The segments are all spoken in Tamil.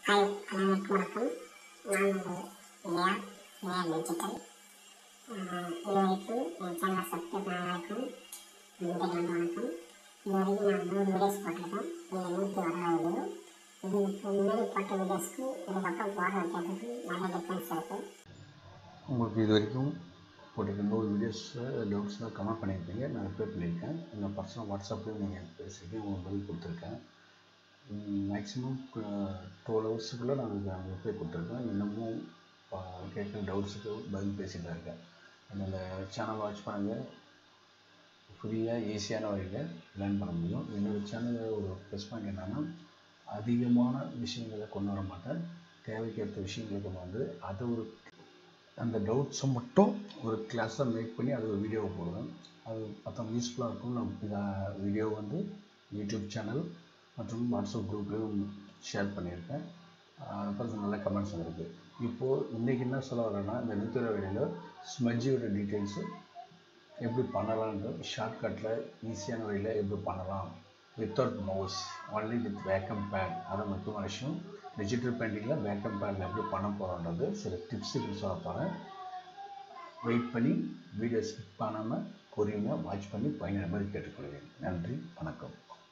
ஹாய் அனைவருக்கும் வணக்கம் நான் உங்கள் இளையா இளையா டிஜிட்டல் இது வரைக்கும் என் சேனலை சப்ஸ்கிரைப் பண்ண வரைக்கும் இன்றைக்கு வந்து வணக்கம் இது வரைக்கும் நான் நூறு வீடியோஸ் போட்டிருக்கேன் இது நூற்றி வர வீடியோ இதுக்கு முன்னாடி போட்ட வீடியோஸ்க்கு இதுக்கப்புறம் போடுற வைக்கிறதுக்கு நிறைய டிஃப்ரென்ஸ் இருக்குது உங்களுக்கு இது வரைக்கும் போட்டிருக்க நூறு வீடியோஸ் டவுட்ஸ்லாம் கமெண்ட் பண்ணியிருப்பீங்க நான் ரிப்ளை பண்ணியிருக்கேன் என்னோட பர்சனல் வாட்ஸ்அப்லேயும் நீங்கள் பேசிட்டு உங்களுக்கு பதில் கொடுத்துருக்கேன் மேக்ஸிமம் டுவெல் ஹவர்ஸுக்குள்ளே நான் உங்களுக்கு ரிப்ளை கொடுத்துருக்கேன் இன்னமும் ப- கேட்குற டவுட்ஸுக்கு பதில் பேசிட்டு தான் இருக்கேன் என்னோடய சேனல் வாட்ச் பண்ணுங்கள் ஃப்ரீயாக ஈஸியான வழியில் லேர்ன் பண்ண முடியும் என்னோடய சேனலில் ஒரு ப்ளஸ் பாயிண்ட் என்னென்னா அதிகமான விஷயங்களை கொண்டு வர மாட்டேன் தேவைக்கேற்ற விஷயங்களை கொண்டு வந்து அதை ஒரு அந்த டவுட்ஸை மட்டும் ஒரு கிளாஸாக மேக் பண்ணி அது ஒரு வீடியோவை போடுவேன் அது மற்றவங்க யூஸ்ஃபுல்லாக இருக்கும் நான் இதை வீடியோ வந்து யூடியூப் சேனல் மற்றும் வாட்ஸ்அப் குரூப்லேயும் ஷேர் பண்ணியிருக்கேன் அப்புறம் நல்ல கமெண்ட்ஸ் வந்திருக்கு இப்போது இன்றைக்கி என்ன சொல்ல வரேன்னா இந்த நூற்றி வீடியோவில் ஸ்மஜ்ஜியோட டீட்டெயில்ஸு எப்படி பண்ணலான்ட்டு ஷார்ட்கட்டில் ஈஸியான வழியில் எப்படி பண்ணலாம் without mouse only with Wacom pad அது முக்கியமான விஷயம் டிஜிட்டல் பெயிண்டிங்கில் வேக்கம் பேடில் எப்படி பண்ண போகிறோன்றது சில டிப்ஸ் இப்படி சொல்ல போகிறேன் வெயிட் பண்ணி வீடியோ ஸ்கிப் பண்ணாமல் பொறுமையாக வாட்ச் பண்ணி பயனுள்ள மாதிரி கேட்டுக்கொள்கிறேன் நன்றி வணக்கம்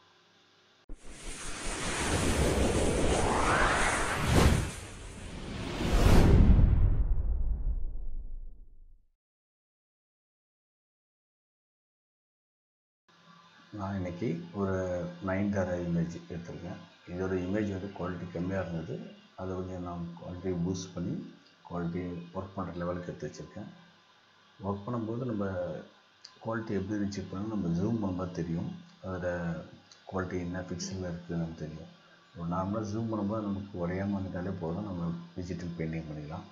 நான் இன்னைக்கு ஒரு நைன் தர இமேஜ் எடுத்திருக்கேன் இதோட இமேஜ் வந்து குவாலிட்டி கம்மியாக இருந்தது அதை கொஞ்சம் நான் குவாலிட்டி பூஸ்ட் பண்ணி குவாலிட்டி ஒர்க் பண்ணுற லெவலுக்கு எடுத்து வச்சுருக்கேன் ஒர்க் பண்ணும்போது நம்ம குவாலிட்டி எப்படி இருந்துச்சு பண்ணணும் நம்ம ஜூம் பண்ணும்போது தெரியும் அதில் குவாலிட்டி என்ன பிக்சலில் இருக்குது நமக்கு தெரியும் ஒரு நார்மலாக ஜூம் பண்ணும்போது நமக்கு உடையாமல் வந்துட்டாலே போதும் நம்ம டிஜிட்டல் பெயிண்டிங் பண்ணிக்கலாம்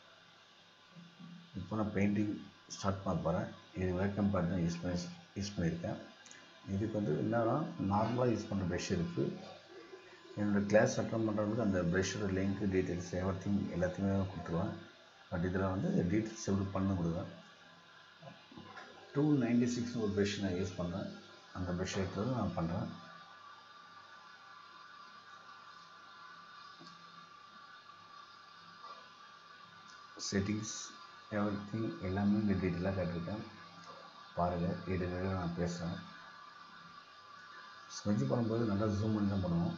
இப்போ நான் பெயிண்டிங் ஸ்டார்ட் பண்ண போகிறேன் இது வேக்கம் பேட் தான் யூஸ் பண்ணி யூஸ் பண்ணியிருக்கேன் இதுக்கு வந்து என்னன்னா நார்மலாக யூஸ் பண்ணுற ப்ரஷ் இருக்குது என்னோடய கிளாஸ் அட்டன் பண்ணுறவங்களுக்கு அந்த ப்ரஷ்ஷோட லிங்க் டீட்டெயில்ஸ் எவ்ரி திங் எல்லாத்தையுமே கொடுத்துருவேன் பட் இதில் வந்து டீட்டெயில்ஸ் எப்படி பண்ண கொடுவேன் டூ நைன்டி சிக்ஸ் ஒரு ப்ரஷ் நான் யூஸ் பண்ணுறேன் அந்த ப்ரஷ் எடுத்து நான் பண்ணுறேன் செட்டிங்ஸ் எவ்ரி திங் எல்லாமே இங்கே டீட்டெயிலாக காட்டியிருக்கேன் பாருங்கள் இடையில நான் பேசுகிறேன் ஸ்மெஜ் பண்ணும்போது நல்லா ஜூம் பண்ணி தான் பண்ணுவோம்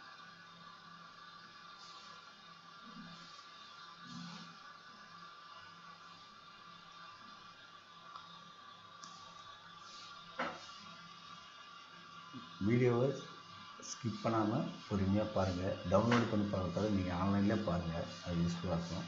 வீடியோவை ஸ்கிப் பண்ணாமல் பொறுமையாக பாருங்கள் டவுன்லோட் பண்ணி பார்க்கறத நீங்கள் ஆன்லைன்லேயே பாருங்கள் அது யூஸ்ஃபுல்லாக இருக்கும்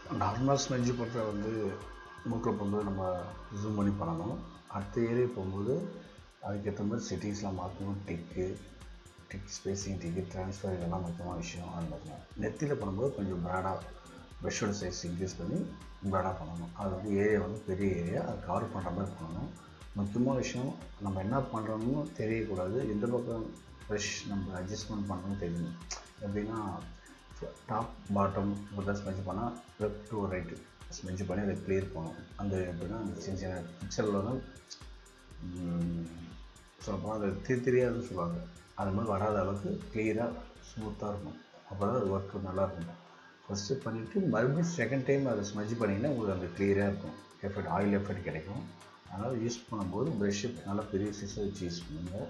நார்மலாக ஸ்மெஞ்சு பண்ணுற வந்து மூக்கில் போகும்போது நம்ம ஜூம் பண்ணி பண்ணணும் அடுத்த ஏரியா போகும்போது அதுக்கேற்ற மாதிரி செட்டிங்ஸ்லாம் மாற்றணும் டிக்கு டிக் ஸ்பேசிங் டிக்கு ட்ரான்ஸ்ஃபர் இதெல்லாம் முக்கியமான விஷயம் அது மாதிரி நெத்தியில் பண்ணும்போது கொஞ்சம் ப்ராடாக ப்ரெஷ்ஷோட சைஸ் இன்க்ரீஸ் பண்ணி ப்ராடாக பண்ணணும் அது வந்து ஏரியா வந்து பெரிய ஏரியா அது கவர் பண்ணுற மாதிரி பண்ணணும் முக்கியமான விஷயம் நம்ம என்ன பண்ணுறோம்னு தெரியக்கூடாது எந்த பக்கம் ப்ரெஷ் நம்ம அட்ஜஸ்ட்மெண்ட் பண்ணணும்னு தெரியணும் எப்படின்னா டாப் பாட்டம் இப்படி ஸ்மெஜ் பண்ணால் லெஃப்ட் டு ரைட்டு ஸ்மெஜ் பண்ணி அதை கிளியர் பண்ணணும் அந்த எப்படின்னா அந்த சின்ன சின்ன பிக்சரில் வந்து சொல்லப்போனால் அது திரி தெரியாதுன்னு சொல்லுவாங்க அது மாதிரி வராத அளவுக்கு கிளியராக ஸ்மூத்தாக இருக்கும் அப்போ தான் அது ஒர்க்கு நல்லாயிருக்கும் ஃபஸ்ட்டு பண்ணிவிட்டு மறுபடியும் செகண்ட் டைம் அதை ஸ்மெஜ் பண்ணிங்கன்னா உங்களுக்கு அந்த கிளியராக இருக்கும் எஃபெக்ட் ஆயில் எஃபெக்ட் கிடைக்கும் அதனால் யூஸ் பண்ணும்போது ப்ரெஷ்ஷு நல்லா பெரிய சைஸாக வச்சு யூஸ் பண்ணுங்கள்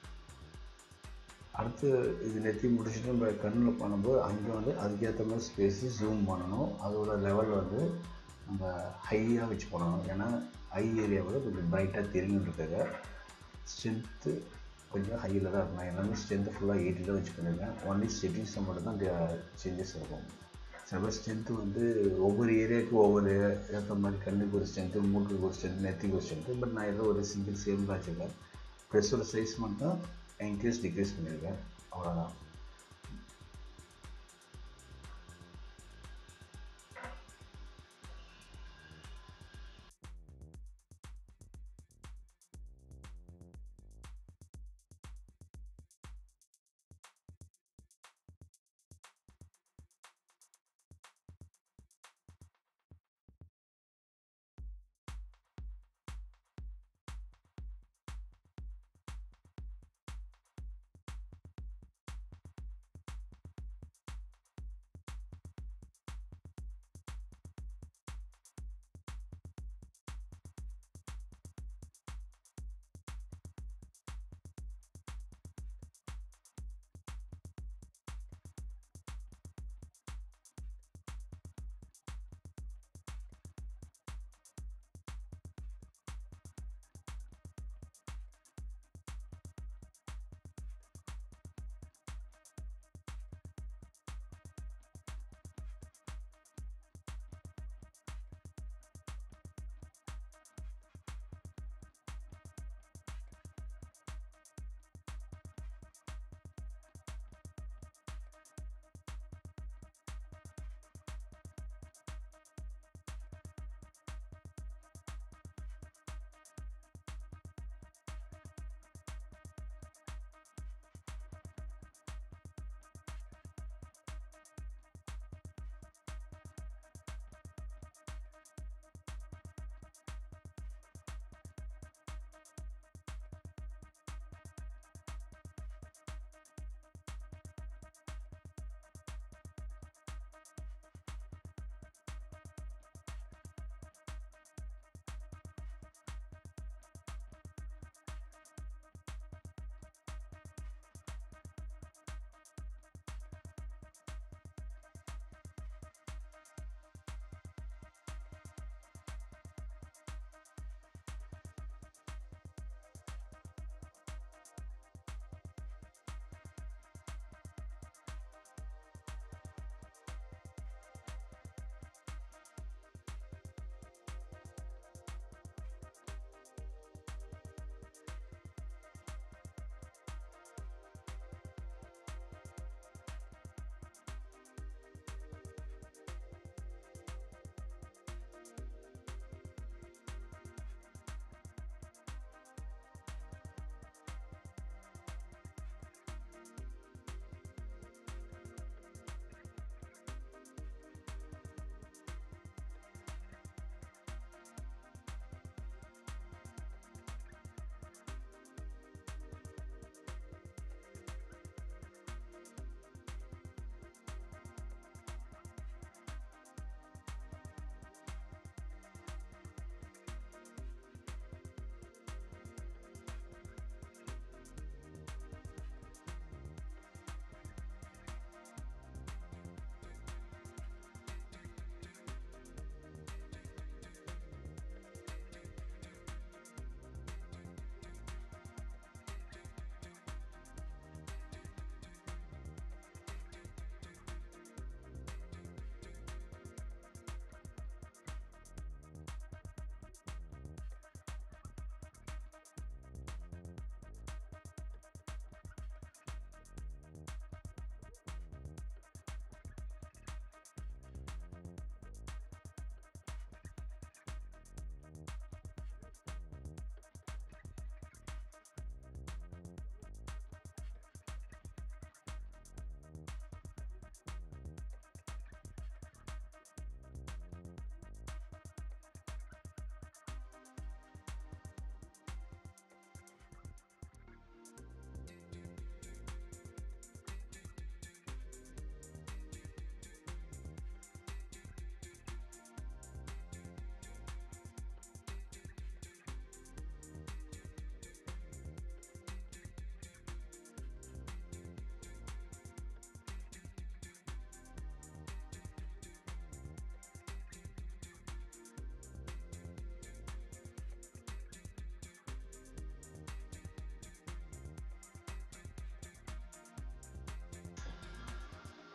அடுத்து இது நெத்தி முடிச்சுட்டு நம்ம கண்ணில் பண்ணும்போது அங்கே வந்து அதுக்கேற்ற மாதிரி ஸ்பேஸு ஜூம் பண்ணணும் அதோட லெவல் வந்து நம்ம ஹையாக வச்சு பண்ணணும் ஏன்னா ஐ ஏரியாவில் கொஞ்சம் பிரைட்டாக தெரிஞ்சுட்டு ஸ்ட்ரென்த்து கொஞ்சம் ஹையில் தான் இருக்கும் நான் எல்லாமே ஸ்ட்ரென்த்து ஃபுல்லாக எயிட்டில் வச்சு பண்ணியிருக்கேன் ஒன்லி செட்டிங்ஸில் மட்டும்தான் சேஞ்சஸ் இருக்கும் சில பேர் ஸ்ட்ரென்த்து வந்து ஒவ்வொரு ஏரியாவுக்கு ஒவ்வொரு ஏற்ற மாதிரி கண்ணுக்கு ஒரு ஸ்ட்ரென்த்து மூக்குக்கு ஒரு ஸ்ட்ரென்த் நெத்திக்கு ஒரு ஸ்ட்ரென்த்து பட் நான் ஏதோ ஒரு சிங்கிள் சேம் தான் வச்சுருக்கேன் ப்ரெஸ்ஸோட சைஸ் மட்டும் இன்க்ரீஸ் டிக்ரீஸ் பண்ணியிருக்கேன் அவ்வளோதான்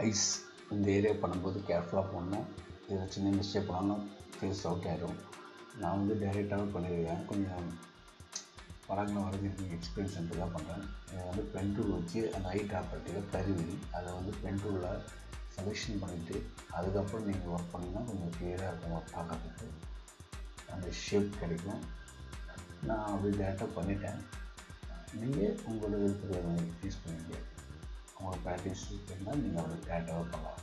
ஐஸ் இந்த ஏரியா பண்ணும்போது கேர்ஃபுல்லாக போடணும் இதில் சின்ன மிஸ்டேக் பண்ணாலும் ஃபேஸ் அவுட் ஆகிடும் நான் வந்து டைரெக்டாகவே பண்ணியிருக்கேன் கொஞ்சம் படங்களை வரைஞ்சிருக்கீங்க எக்ஸ்பீரியன்ஸ் தான் பண்ணுறேன் இதை வந்து பென் டூல் வச்சு அந்த ஐ டாப்பர்ட்டியில் கருவி அதை வந்து பென் டூலில் செலெக்ஷன் பண்ணிவிட்டு அதுக்கப்புறம் நீங்கள் ஒர்க் பண்ணிங்கன்னா கொஞ்சம் கிளியராக இருக்கும் ஒர்க் பார்க்கறதுக்கு அந்த ஷேப் கிடைக்கும் நான் அப்படி டேரெக்டாக பண்ணிட்டேன் நீங்கள் உங்களோட விருப்பத்தை யூஸ் பண்ணிங்க உங்களுக்கு ப்ராக்டிஸ் இருந்தால் நீங்கள் அப்படி டேரெக்டாக பண்ணலாம்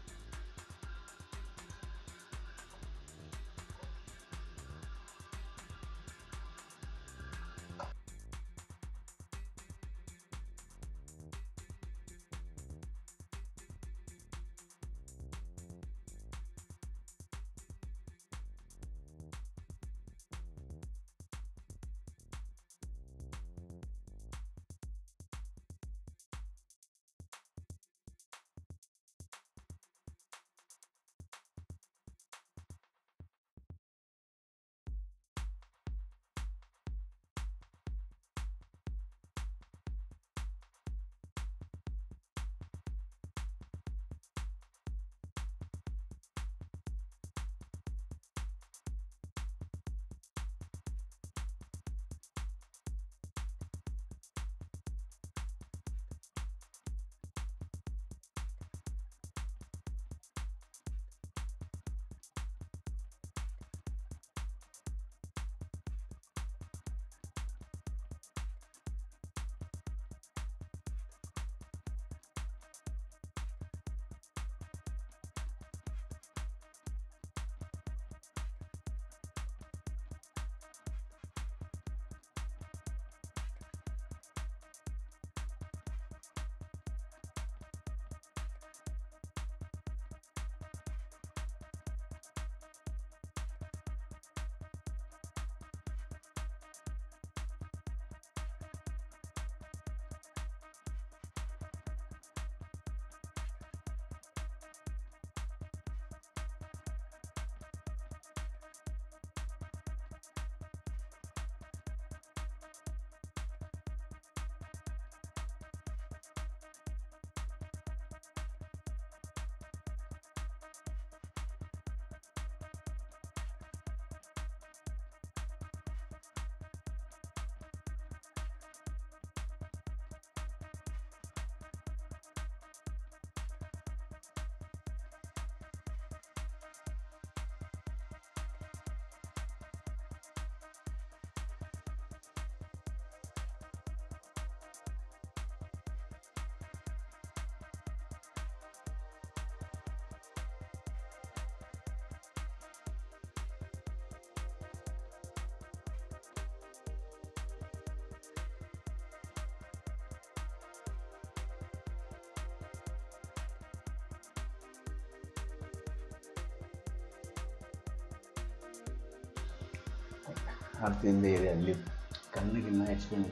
அடுத்து இந்த ஏரியா லிப் கண்ணுக்கு என்ன எக்ஸ்பிளைன்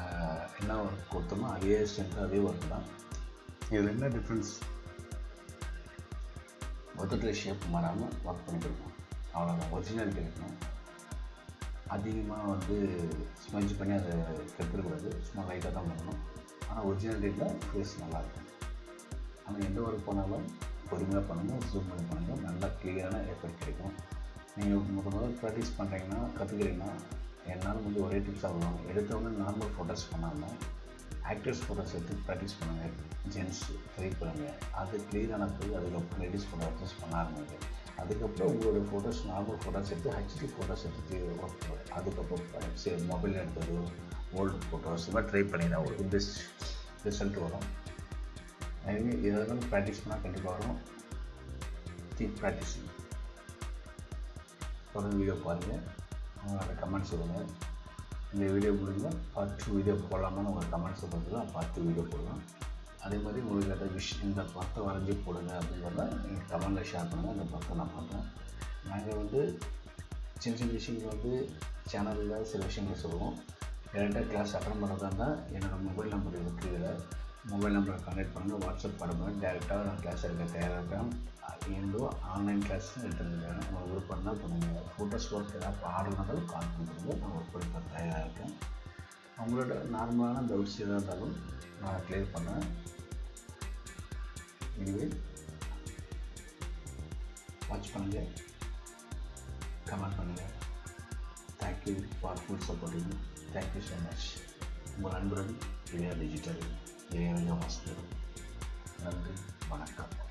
என்ன ஒர்க் கொடுத்தோமோ அதே ஸ்ட்ரென்த்து அதே ஒர்க் தான் இதில் என்ன டிஃப்ரென்ஸ் ஒத்தத்தில் ஷேப் மாறாமல் ஒர்க் பண்ணிட்டு அவ்வளோதான் ஒரிஜினாலிட்டி இருக்கணும் அதிகமாக வந்து ஸ்மெஞ்ச் பண்ணி அதை கெடுத்துடக்கூடாது சும்மா லைட்டாக தான் பண்ணணும் ஆனால் ஒரிஜினாலிட்டியில் ஃபேஸ் நல்லாயிருக்கும் ஆனால் எந்த ஒர்க் பண்ணாலும் பொறுமையாக பண்ணுங்கள் ஜூம் பண்ணி பண்ணுங்கள் நல்லா கிளியரான எஃபெக்ட் கிடைக்கும் நீங்கள் முதல் முதல் ப்ராக்டிஸ் பண்ணுறீங்கன்னா கற்றுக்கிறீங்கன்னா என்னால் வந்து ஒரே டிப்ஸ் ஆகலாம் எடுத்தவொடனே நார்மல் ஃபோட்டோஸ் பண்ணாமல் ஆக்டர்ஸ் ஃபோட்டோஸ் எடுத்து ப்ராக்டிஸ் பண்ணுங்கள் ஜென்ஸ் ட்ரை பண்ணுங்கள் அது கிளியரான போய் அதுக்கப்புறம் லேடிஸ் ஃபோட்டோஸ் பண்ண ஆரம்பிங்க அதுக்கப்புறம் உங்களோட ஃபோட்டோஸ் நார்மல் ஃபோட்டோஸ் எடுத்து ஹெச்டி ஃபோட்டோஸ் எடுத்து ஒர்க் பண்ணுங்க அதுக்கப்புறம் சரி மொபைல் எடுத்தது ஓல்டு ஃபோட்டோஸ் இது மாதிரி ட்ரை பண்ணிங்கன்னா உங்களுக்கு பெஸ்ட் ரிசல்ட் வரும் எனவே இதெல்லாம் ப்ராக்டிஸ் பண்ணால் கண்டிப்பாக வரும் கீப் ப்ராக்டிஸிங் தொடர்ந்து வீடியோ பாருங்கள் உங்களோட கமெண்ட்ஸ் சொல்லுங்கள் இந்த வீடியோ முடிஞ்சா பார்ட் டூ வீடியோ போடலாமான்னு உங்கள் கமெண்ட்ஸ் சொல்கிறது பார்ட் டூ வீடியோ போடலாம் அதே மாதிரி உங்களுக்கு ஏதாவது விஷ் இந்த படத்தை வரைஞ்சி போடுங்க அப்படிங்கிறத நீங்கள் கமெண்டில் ஷேர் பண்ணுங்கள் அந்த படத்தை நான் பண்ணுறேன் நாங்கள் வந்து சின்ன சின்ன விஷயங்கள் வந்து சேனலில் சில விஷயங்கள் சொல்லுவோம் டேரெக்டாக கிளாஸ் அட்டன் பண்ணுறதா இருந்தால் என்னோடய மொபைல் நம்பர் இருக்குது இதில் மொபைல் நம்பரை கான்டாக்ட் பண்ணுங்கள் வாட்ஸ்அப் பண்ணுங்கள் டேரெக்டாக நான் கிளாஸ் எடுக்க தயாராக இருக்கேன் ஏதோ ஆன்லைன் கிளாஸ் எடுத்துருக்கேன் உங்களுக்கு விருப்பம் தான் பண்ணுங்கள் ஃபோட்டோஸ் ஒர்க் ஏதாவது பாடணுன்னாலும் கால் பண்ணுங்க நான் ஒர்க் பண்ண தயாராக இருக்கேன் அவங்களோட நார்மலான டவுட்ஸ் எதாக இருந்தாலும் நான் கிளியர் பண்ணேன் எனிவே வாட்ச் பண்ணுங்கள் கமெண்ட் பண்ணுங்கள் thank you for full supporting thank you so much உங்கள் நண்பர்கள் இளைய டிஜிட்டல் இளைய வாசகர் நன்றி வணக்கம்